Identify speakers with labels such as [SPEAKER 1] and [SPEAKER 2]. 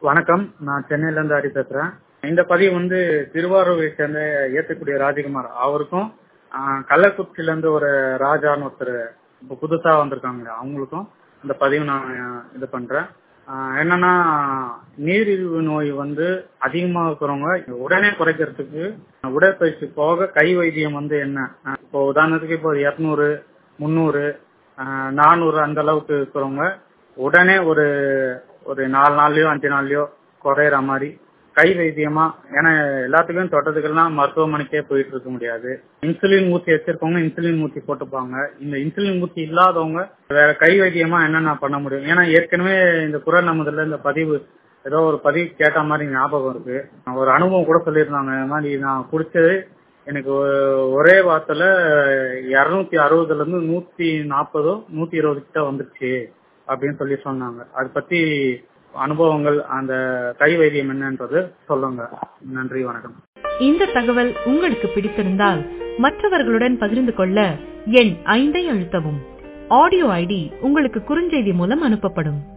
[SPEAKER 1] வணக்கம் நான் சென்னையில இருந்து ஹரி பேசுறேன் இந்த பதிவு வந்து திருவாரூரை சேர்ந்த ஏத்தக்கூடிய ராஜகுமார் அவருக்கும் ஆஹ், கள்ளக்குறிச்சியில இருந்து ஒரு ராஜான்னு ஒருத்தர் இப்ப புதுசா வந்திருக்காங்க அவங்களுக்கும் இந்த பதிவு நான் இது பண்றேன் ஆஹ், என்னன்னா நீரிழிவு நோய் வந்து அதிகமா இருக்கிறவங்க உடனே குறைக்கிறதுக்கு உடற்பயிற்சி போக கை வைத்தியம் வந்து என்ன ஆஹ், இப்போ உதாரணத்துக்கு இப்போ இருநூறு முந்நூறு நானூறு அந்த அளவுக்கு இருக்கிறவங்க உடனே ஒரு ஒரு நாலு நாள்லயோ அஞ்சு நாள்லயோ குறையிற மாதிரி கை வைத்தியமா ஏன்னா எல்லாத்துக்கும் தொட்டதுக்கெல்லாம் மருத்துவமனைக்கே போயிட்டு இருக்க முடியாது இன்சுலின் ஊசி வச்சிருக்கவங்க இன்சுலின் ஊசி போட்டுப்பாங்க இந்த இன்சுலின் ஊசி இல்லாதவங்க வேற கை வைத்தியமா என்னென்ன பண்ண முடியும் ஏன்னா ஏற்கனவே இந்த குரல் நமதுல இந்த பதிவு ஏதோ ஒரு பதிவு கேட்ட மாதிரி ஞாபகம் இருக்கு ஒரு அனுபவம் கூட சொல்லியிருந்தாங்க இந்த மாதிரி நான் குடிச்சது எனக்கு ஒ- ஒரே வாரத்துல இருநூத்தி அறுபதுல இருந்து நூத்தி நாற்பதோ நூத்தி இருபது கிட்ட வந்துருச்சு அப்படின்னு சொல்லி சொன்னாங்க அதை பத்தி அனுபவங்கள் அந்த கை வைத்தியம் என்னன்றது சொல்லுங்க நன்றி வணக்கம்
[SPEAKER 2] இந்த தகவல் உங்களுக்கு பிடித்திருந்தால் மற்றவர்களுடன் பகிர்ந்து கொள்ள எண் ஐந்தை அழுத்தவும் ஆடியோ ஐடி உங்களுக்கு குறுஞ்செய்தி மூலம் அனுப்பப்படும்